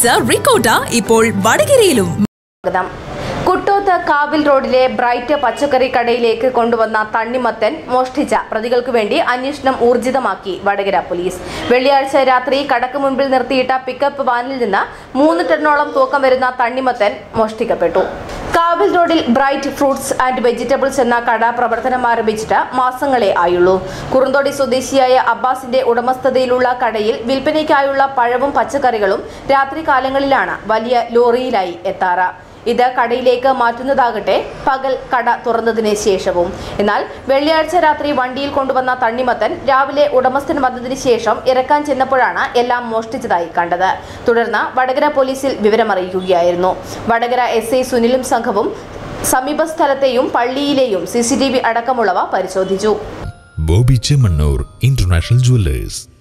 ricotta ഇപ്പോൾ വടകരയിലും സ്വാഗതം കുട്ടോത്ത് കാവിൽ റോഡിലെ ബ്രൈറ്റ് പച്ചക്കറി കടയിലേക്ക് കൊണ്ടുവന്ന തണ്ണിമത്തൻ മോഷ്ടിച്ച പ്രതികൾക്ക് വേണ്ടി അന്വേഷണം ഊർജിതമാക്കി വടകര പോലീസ് വെള്ളിയാഴ്ച രാത്രി കടക്ക് മുൻപിൽ നിർത്തിയിട്ട പിക്കപ്പ് വാനിൽ നിന്ന് മൂന്ന് ടണ്ണോളം തൂക്കം വരുന്ന തണ്ണിമത്തൻ മോഷ്ടിക്കപ്പെട്ടു കാവിൽ റോഡിൽ ബ്രൈറ്റ് ഫ്രൂട്ട്സ് ആൻഡ് വെജിറ്റബിൾസ് എന്ന കട പ്രവർത്തനം ആരംഭിച്ചിട്ട് മാസങ്ങളെ ആയുള്ളൂ കുറുന്തോടി സ്വദേശിയായ അബ്ബാസിന്റെ ഉടമസ്ഥതയിലുള്ള കടയിൽ വിൽപ്പനയ്ക്കായുള്ള പഴവും പച്ചക്കറികളും രാത്രികാലങ്ങളിലാണ് വലിയ ലോറിയിലായി എത്താറ് ഇത് കടയിലേക്ക് മാറ്റുന്നതാകട്ടെ പകൽ കട തുറന്നതിന് ശേഷവും എന്നാൽ വെള്ളിയാഴ്ച രാത്രി വണ്ടിയിൽ കൊണ്ടുവന്ന തണ്ണിമത്തൻ രാവിലെ ഉടമസ്ഥൻ വന്നതിന് ശേഷം ഇറക്കാൻ ചെന്നപ്പോഴാണ് എല്ലാം മോഷ്ടിച്ചതായി കണ്ടത് തുടർന്ന് വടകര പോലീസിൽ വിവരമറിയിക്കുകയായിരുന്നു വടകര എസ് ഐ സുനിലും സംഘവും സമീപ സ്ഥലത്തെയും പള്ളിയിലെയും സി അടക്കമുള്ളവ പരിശോധിച്ചു ബോബി ചെമ്മണ്ണൂർ ഇന്റർനാഷണൽ ജുവല്ലേഴ്സ്